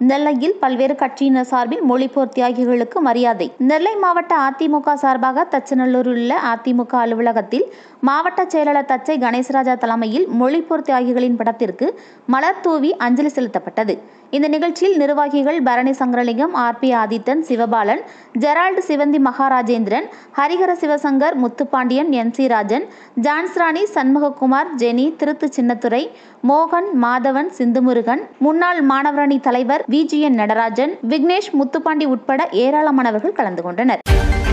நெல்லையில் பல்வேறு கட்சியினர் சார்பில் மொழிப்போர் தியாகிகளுக்கு மரியாதை நெல்லை மாவட்ட அதிமுக சார்பாக தச்சநல்லூரில் உள்ள அதிமுக அலுவலகத்தில் மாவட்ட செயலாளர் தச்சை கணேசராஜா தலைமையில் மொழிப்போர் தியாகிகளின் படத்திற்கு மலர் தூவி அஞ்சலி செலுத்தப்பட்டது இந்த நிகழ்ச்சியில் நிர்வாகிகள் Barani Sankaralingam R P Adithan Sivabalan Gerald Sivanthi Maharajendran Harihara Sivasankar Muthupandian N C Rajan Johnsrani Shanmugakumar Jeni திருத்து சின்னத்துரை மோகன் மாதவன் சிந்துமுருகன் முன்னாள் மாணவரணி தலைவர் விஜிஎன் நடராஜன் விக்னேஷ் முத்துப்பாண்டி உட்பட ஏராளமானவர்கள் கலந்து கொண்டனர்